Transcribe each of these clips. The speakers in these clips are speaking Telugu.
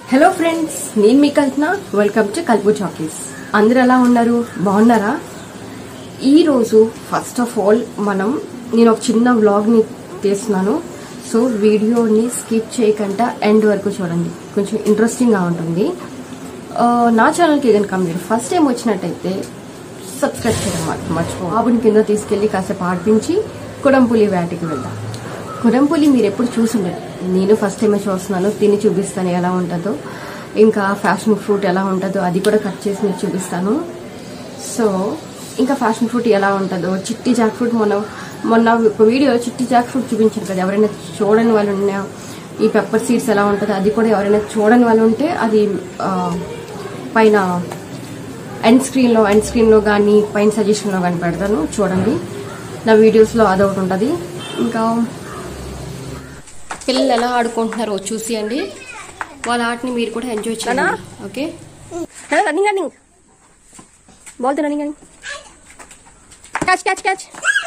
హలో ఫ్రెండ్స్ నేను మీ కల్పన వెల్కమ్ టు కల్పు చాకీస్ అందరు ఎలా ఉన్నారు బాగున్నారా ఈరోజు ఫస్ట్ ఆఫ్ ఆల్ మనం నేను ఒక చిన్న వ్లాగ్ని తీస్తున్నాను సో వీడియోని స్కిప్ చేయకుండా ఎండ్ వరకు చూడండి కొంచెం ఇంట్రెస్టింగ్గా ఉంటుంది ఆ, నా ఛానల్కి కనుక మీరు ఫస్ట్ టైం వచ్చినట్టయితే సబ్స్క్రైబ్ చేయడం మాత్రం మర్చిపో బాబుని కింద తీసుకెళ్ళి కాసేపు ఆడిపించి కుడంపులి వేటకి వెళ్దాం కుడంపులి మీరు ఎప్పుడు చూసుండరు నేను ఫస్ట్ టైమే చూస్తున్నాను తిని చూపిస్తాను ఎలా ఉంటుందో ఇంకా ఫ్యాషన్ ఫ్రూట్ ఎలా ఉంటుందో అది కూడా కట్ చేసి మీకు చూపిస్తాను సో ఇంకా ఫ్యాషన్ ఫ్రూట్ ఎలా ఉంటుందో చిట్టి జాక్ ఫ్రూట్ మొన్న మొన్న ఒక వీడియో చిట్టి జాక్ ఫ్రూట్ చూపించారు కదా ఎవరైనా చూడని వాళ్ళు ఉన్నా ఈ పెప్పర్ సీడ్స్ ఎలా ఉంటుందో అది కూడా ఎవరైనా చూడని వాళ్ళు ఉంటే అది ఆ, పైన ఎండ్ స్క్రీన్లో ఎండ్ స్క్రీన్లో కానీ పైన సజెషన్లో కానీ పెడతాను చూడండి నా వీడియోస్లో అదొకటి ఉంటుంది ఇంకా పిల్లలు ఎలా ఆడుకుంటున్నారో చూసియండి వాళ్ళ ఆటని మీరు కూడా ఎంజాయ్ చేయండి okay running running ball running running catch catch catch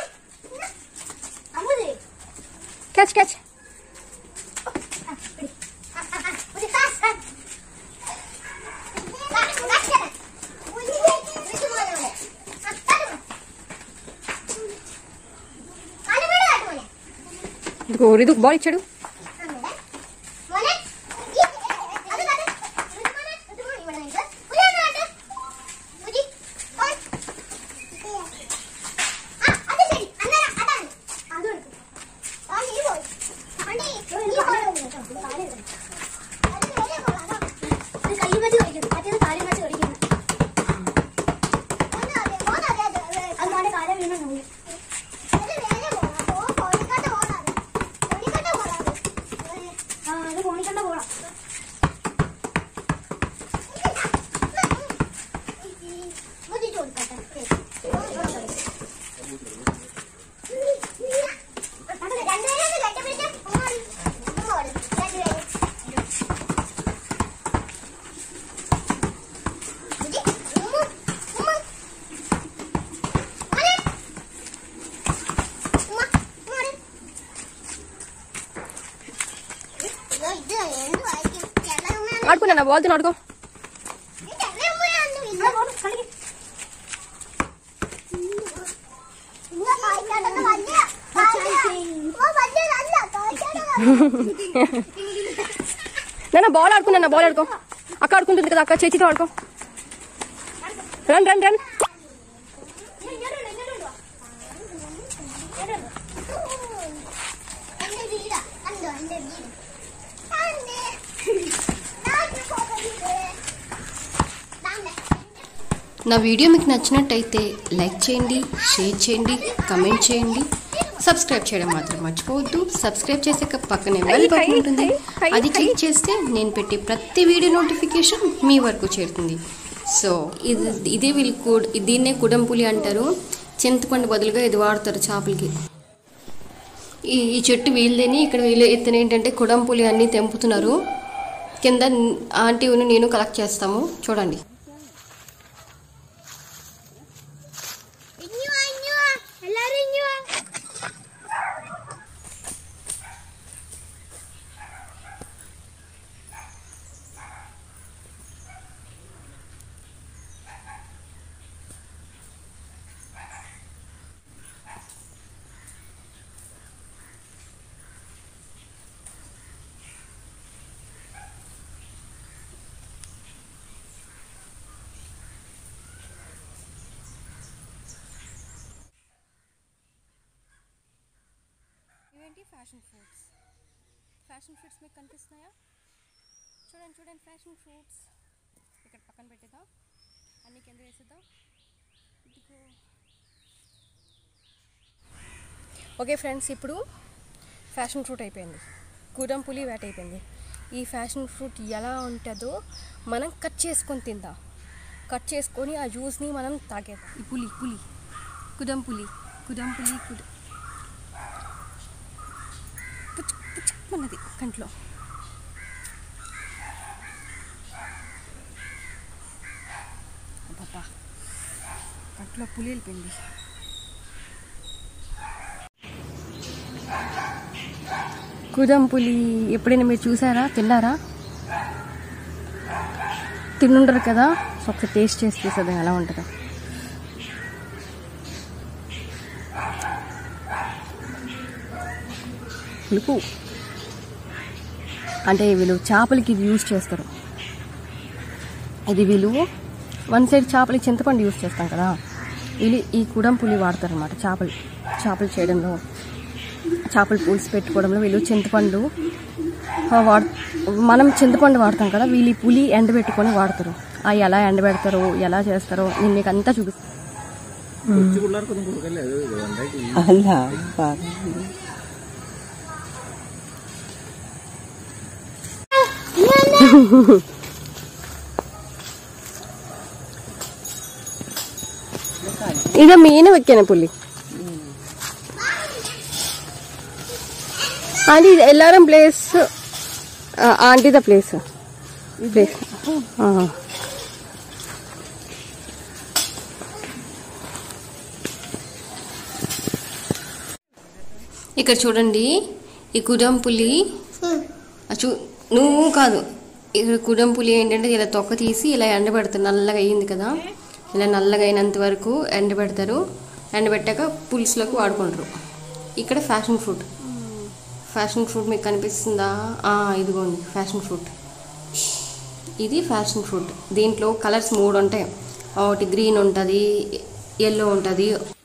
catch catch ఇదిగో ఇది బాల్ ఇచ్చాడు ഫോണിക്കണ്ട പോടാ ബുദ്ധിച്ചു കൊടുക്കട്ടെ രണ്ടുപേരും കെട്ടിപ്പിടിച്ച് പോവാണ്. പോവാണ്. രണ്ടുപേരും. ബുദ്ധി. ഉമ്മ. ഉമ്മ. മോനെ. ഉമ്മ. മോനെ. അയ്യോ, ഇത് എന്ത് വായിക്കും? കേരള ഉമ്മയാണ്. ఆడుకున్నా బాల్తో ఆడుకో ഇത് കേരള ഉമ്മയാണ്. ഇത് കളിക്ക്. ഇന്ന് കായ്ക്കാത്തൊക്കെ വലിയ കായ്ക്കാ. ഓ, വലിയതല്ല. കായ്ക്കാത്തതാ. నాన్న బాల్ ఆడుకున్నా బాల్ ఆడుకో అక్క ఆడుకుంటుంది కదా అక్క చేతితో ఆడుకో రన్ రన్ రన్ എന്റെ വീടാ കണ്ടോ എന്റെ വീട് കണ്ടേ നാട്ടിൽ പോകരുത് ദാണ്ടെ నా వీడియో మీకు నచ్చినట్టయితే లైక్ చేయండి షేర్ చేయండి కమెంట్ చేయండి సబ్స్క్రైబ్ చేయడం మాత్రం మర్చిపోవద్దు సబ్స్క్రైబ్ చేసాక పక్కనే బెల్ బటన్ ఉంటుంది అది క్లిక్ చేస్తే నేను పెట్టే ప్రతి వీడియో నోటిఫికేషన్ మీ వరకు చేరుతుంది సో ఇది ఇదే వీళ్ళు కూడ్ దీన్నే కుడంపులి అంటారు చింతపండు బదులుగా ఇది వాడతారు చేపలకి ఈ ఈ చెట్టు వీళ్ళని ఇక్కడ వీళ్ళు ఎత్తున ఏంటంటే కుడంపులి అన్నీ తెంపుతున్నారు కింద ఆంటీ నేను కలెక్ట్ చేస్తాము చూడండి ഇഞ്ഞു വാ, ഇഞ്ഞു വാ. എല്ലാരും ഇഞ്ഞു വാ. ఇవేంటి ఫ్యాషన్ ఫ్రూట్స్ ఫ్యాషన్ ఫ్రూట్స్ మీకు కనిపిస్తున్నాయా చూడండి చూడండి ఫ్యాషన్ ఫ్రూట్స్ ఇక్కడ పక్కన పెట్టేద్దాం అన్ని కింద వేసేద్దాం ఇదిగో ఓకే ఫ్రెండ్స్ ఇప్పుడు ఫ్యాషన్ ఫ్రూట్ అయిపోయింది కూరం పులి వేట అయిపోయింది ఈ ఫ్యాషన్ ఫ్రూట్ ఎలా ఉంటుందో మనం కట్ చేసుకొని తిందాం కట్ చేసుకొని ఆ జ్యూస్ని మనం తాగేద్దాం ఈ పులి పులి కుదం పులి కుదం పులి కుద పుచ్చు పుచ్చుకున్నది కంట్లో అబ్బబ్బా కంట్లో పులి వెళ్ళిపోయింది కుదం పులి ఎప్పుడైనా మీరు చూసారా తిన్నారా తినుండరు కదా సో ఒకసారి టేస్ట్ చేసి చూసేది ఎలా ఉంటుందో పులుపు అంటే వీళ్ళు చేపలకి ఇది యూజ్ చేస్తారు ఇది వీళ్ళు వన్ సైడ్ చేపలకి చింతపండు యూజ్ చేస్తాం కదా వీళ్ళు ఈ కుడం పులి వాడతారు అనమాట చేపలు చేపలు చేయడంలో చేపల పులుసు పెట్టుకోవడంలో వీళ్ళు చింతపండు ఆ, వాడ్ మనం చింతపండు వాడతాం కదా వీళ్ళు ఈ పులి ఎండబెట్టుకొని వాడతారు ఆ ఎలా ఎండబెడతారో ఎలా చేస్తారో నేను మీకు అంతా చూపిస్తాను അല്ല ഇത് മീന് വെക്കാനെ പുള്ളി ആന്റി എല്ലാരും പ്ലേസ് ആന്റിയുടെ പ്ലേസ് പ്ലേസ് ആ ఇక్కడ చూడండి ఈ కుడం పులి ఆ చూ నువ్వు కాదు ఇక్కడ కుడం పులి ఏంటంటే ఇలా తొక్క తీసి ఇలా ఎండబెడతారు నల్లగా అయ్యింది కదా ఇలా నల్లగా అయినంత వరకు ఎండబెడతారు ఎండబెట్టాక పులుసులోకి వాడుకుంటారు ఇక్కడ ఫ్యాషన్ ఫ్రూట్ ఫ్యాషన్ ఫ్రూట్ మీకు కనిపిస్తుందా ఆ, ఇదిగోండి ఫ్యాషన్ ఫ్రూట్ ఇది ఫ్యాషన్ ఫ్రూట్ దీంట్లో కలర్స్ మూడు ఉంటాయి ఒకటి గ్రీన్ ఉంటుంది ఎల్లో ఉంటుంది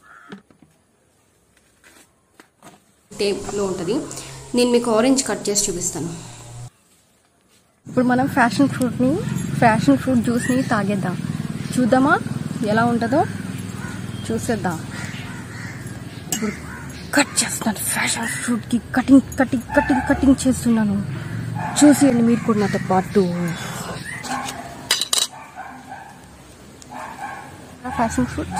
టేప్లో ఉంటుంది నేను మీకు ఆరెంజ్ కట్ చేసి చూపిస్తాను ఇప్పుడు మనం ఫ్యాషన్ ఫ్రూట్ని ఫ్యాషన్ ఫ్రూట్ జ్యూస్ని తాగేద్దాం చూద్దామా ఎలా ఉంటుందో చూసేద్దాం ఇప్పుడు కట్ చేస్తున్నాను ఫ్యాషన్ ఫ్రూట్కి కటింగ్ కటింగ్ కటింగ్ కటింగ్ చేస్తున్నాను చూసేయండి మీరు కూడా నాతో పాటు ఫ్యాషన్ ఫ్రూట్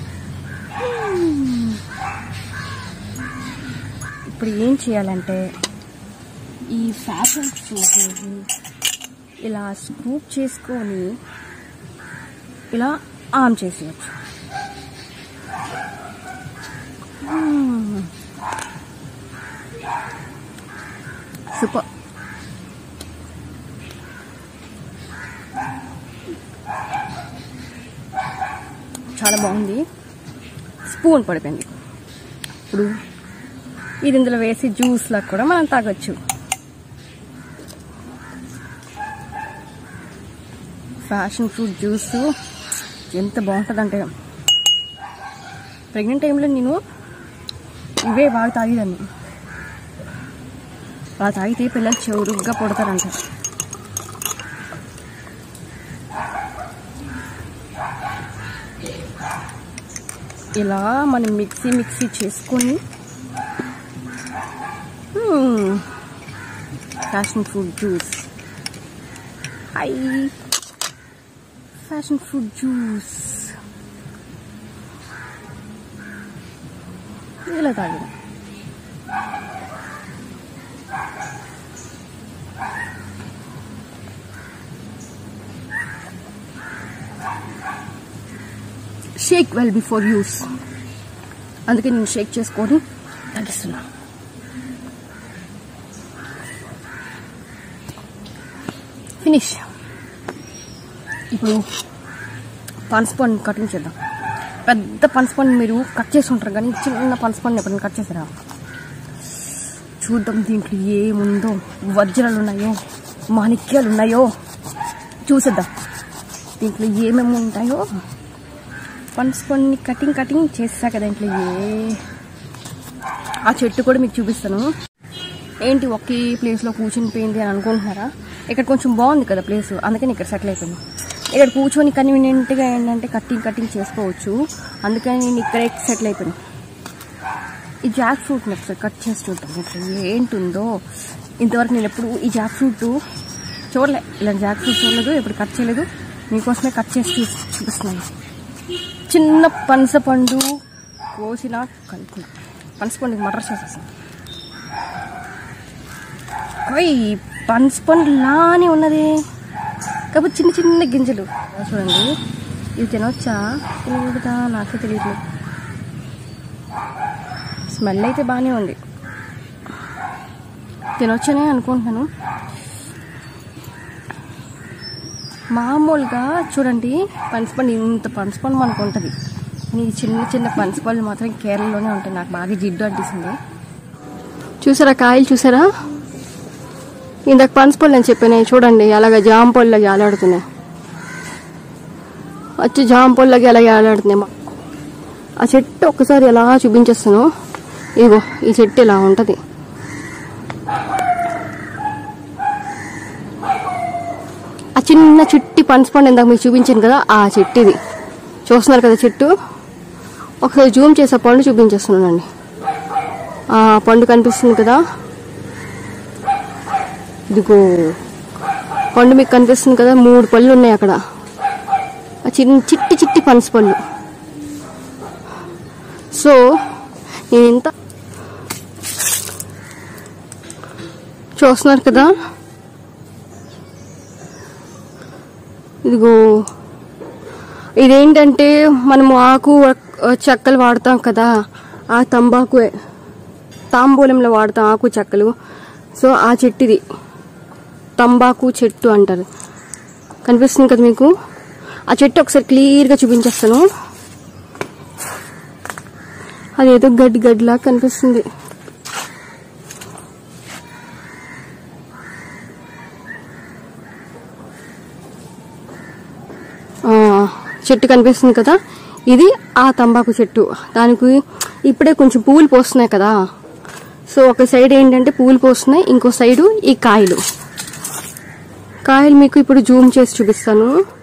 ఇప్పుడు ఏం చేయాలంటే ఈ ఫ్యాషన్ ఫ్రూట్ని ఇలా స్కూప్ చేసుకొని ఇలా ఆన్ చేసేయచ్చు సూపర్ చాలా బాగుంది స్పూన్ పడిపోయింది ఇప్పుడు ఇది ఇందులో వేసి జ్యూస్లకు కూడా మనం తాగొచ్చు ఫ్యాషన్ ఫ్రూట్ జ్యూస్ ఎంత బాగుంటుందంటే ప్రెగ్నెంట్ టైంలో నేను ఇవే బాగా తాగేదాన్ని అలా తాగితే పిల్లలు చెవురుగ్గా పుడతారంట ఇలా మనం మిక్సీ మిక్సీ చేసుకొని ఫ్యాషన్ ఫ్రూట్ జ్యూస్ హై ఫ్యాషన్ ఫ్రూట్ జ్యూస్ ఇలా తాగిన షేక్ వెల్ బిఫోర్ యూస్ అందుకే నేను షేక్ చేసుకొని తగ్గిస్తున్నా ఫినిష్ ఇప్పుడు పనస పండు కటింగ్ చేద్దాం పెద్ద పనస పండు మీరు కట్ చేసి ఉంటారు కానీ చిన్న పనస పండు ఎప్పుడైనా కట్ చేసారా చూద్దాం దీంట్లో ఏముందో వజ్రాలు ఉన్నాయో మాణిక్యాలు ఉన్నాయో చూసేద్దాం దీంట్లో ఏమేమి ఉంటాయో పనస పండుని కటింగ్ కటింగ్ చేసా కదా దీంట్లో ఏ ఆ చెట్టు కూడా మీకు చూపిస్తాను ఏంటి ఒకే ప్లేస్లో కూర్చుని పోయింది అని అనుకుంటున్నారా ఇక్కడ కొంచెం బాగుంది కదా ప్లేస్ అందుకని ఇక్కడ సెటిల్ అయిపోయింది ఇక్కడ కూర్చొని కన్వీనియంట్గా ఏంటంటే కట్టింగ్ కట్టింగ్ చేసుకోవచ్చు అందుకని నేను ఇక్కడే సెటిల్ అయిపోయాను ఈ జాక్ ఫ్రూట్ని ఒకసారి కట్ చేసి చూద్దాం ఇట్లా ఏంటుందో ఇంతవరకు నేను ఎప్పుడు ఈ జాక్ ఫ్రూట్ చూడలే ఇలా జాక్ ఫ్రూట్ చూడలేదు ఎప్పుడు కట్ చేయలేదు మీకోసమే కట్ చేసి చూ చూపిస్తున్నాను చిన్న పనస పండు కోసిన కలుపుకున్నా పనస పండుగ మటర్ చేసేసాను అవి పనస పండు లానే ఉన్నది కాకపోతే చిన్న చిన్న గింజలు చూడండి ఇవి తినవచ్చా తినకూడదా నాకే తెలియట్లేదు స్మెల్ అయితే బాగానే ఉంది తినొచ్చనే అనుకుంటున్నాను మామూలుగా చూడండి పనసపండు ఇంత పనసపండు మనకు ఉంటుంది కానీ ఈ చిన్న చిన్న పనసపళ్ళు మాత్రం కేరళలోనే ఉంటాయి నాకు బాగా జిడ్డు అంటిస్తుంది చూసారా కాయలు చూసారా ఇందాక పనసపళ్ళు అని చెప్పినాయి చూడండి అలాగ జామ పళ్ళకి ఆలాడుతున్నాయి వచ్చి జామ పళ్ళకి అలాగే ఆలాడుతున్నాయి మా- ఆ చెట్టు ఒక్కసారి ఎలా చూపించేస్తాను ఇదిగో ఈ చెట్టు ఇలా ఉంటుంది ఆ చిన్న చిట్టి పనసపండు ఇందాక మీకు చూపించాను కదా ఆ చెట్టు ఇది చూస్తున్నారు కదా చెట్టు ఒకసారి జూమ్ చేసే పండు చూపించేస్తున్నానండి ఆ పండు కనిపిస్తుంది కదా ఇదిగో పండు మీకు కనిపిస్తుంది కదా మూడు పళ్ళు ఉన్నాయి అక్కడ ఆ చిన్న చిట్టి చిట్టి పనస పళ్ళు సో నేను ఇంత చూస్తున్నారు కదా ఇదిగో ఇదేంటంటే మనము ఆకు ఆ, చెక్కలు వాడతాం కదా ఆ తంబాకు తాంబూలంలో వాడతాం ఆకు చెక్కలు సో ఆ చెట్టుది తంబాకు చెట్టు అంటారు కనిపిస్తుంది కదా మీకు ఆ చెట్టు ఒకసారి క్లియర్గా చూపించేస్తాను అదేదో గడ్డి గడ్డిలా కనిపిస్తుంది ఆ, చెట్టు కనిపిస్తుంది కదా ఇది ఆ తంబాకు చెట్టు దానికి ఇప్పుడే కొంచెం పువ్వులు పోస్తున్నాయి కదా సో ఒక సైడ్ ఏంటంటే పువ్వులు పోస్తున్నాయి ఇంకో సైడు ఈ కాయలు కాయలు మీకు ఇప్పుడు జూమ్ చేసి చూపిస్తాను